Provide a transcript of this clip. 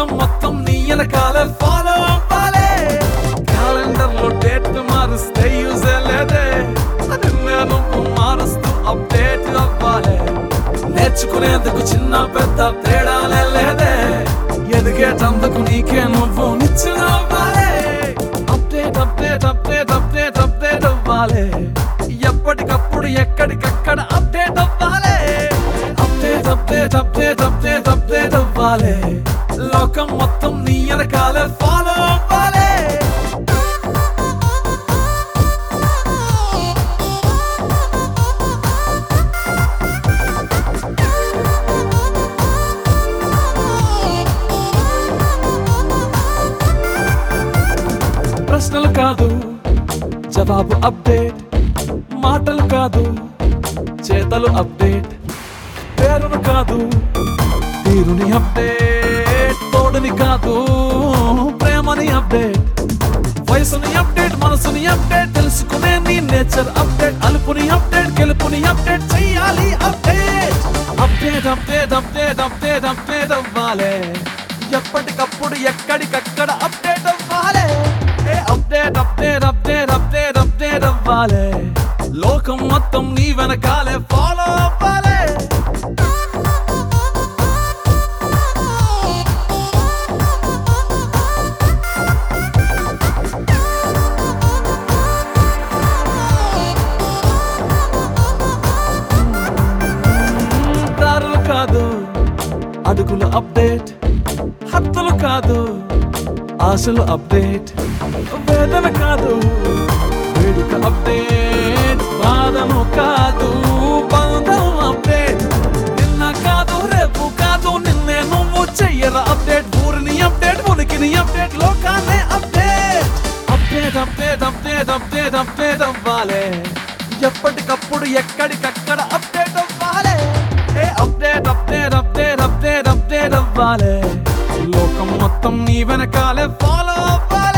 లోకం మొత్తం నీ వెనకాల ఫాలో అవ్వాలి క్యాలెండర్ లో డేట్ మారుస్తే యూజ్ లేదే నిన్నే నువ్వు మారుస్తూ అప్డేట్ అవ్వాలి నేర్చుకునేందుకు చిన్న పెద్ద తేడాలే లేదే ఎదిగేటందుకు నీకే నువ్వు నిచ్చిన అవ్వాలి update update update update update అవ్వాలి ఎప్పటికప్పుడు ఎక్కడికక్కడ అప్డేట్ అవ్వాలి update update update update update అవ్వాలి లోకం మొత్తం నీ వెనకాల ఫాలో అవ్వాలి ప్రశ్నలు కాదు జవాబు అప్డేట్ మాటలు కాదు చేతలు అప్డేట్ పేరును కాదు తీరుని అప్డేట్ తోడుని కాదు ప్రేమని అప్డేట్ వయసుని అప్డేట్ మనసుని అప్డేట్ తెలుసుకునే నీ నేచర్ అప్డేట్ అలుపుని అప్డేట్ గెలుపుని అప్డేట్ చెయ్యాలి update update update update update update అవ్వాలి ఎప్పటికప్పుడు ఎక్కడికక్కడ అప్డేట్ అవ్వాలి ఏ update update update update update అవ్వాలి లోకం మొత్తం నీ వెనకాలే ఫాలో అవ్వాలి దారులు కాదు అడుగులు అప్డేట్ హత్తులు కాదు ఆశలు అప్డేట్ వేదన కాదు వేడుక అప్డేట్ బాధను కాదు బంధం అప్డేట్ నిన్న కాదు రేపు కాదు నిన్నే నువ్వు చెయ్యర అప్డేట్ ఊరిని అప్డేట్ ఉనికిని అప్డేట్ లోకాన్ని update update update update update update అవ్వాలి ఎప్పటికప్పుడు ఎక్కడికక్కడ అప్డేట్ అవ్వాలి ఏ update update update update update అవ్వాలి లోకం మొత్తం నీ వెనకాలే ఫాలో అవ్వాలి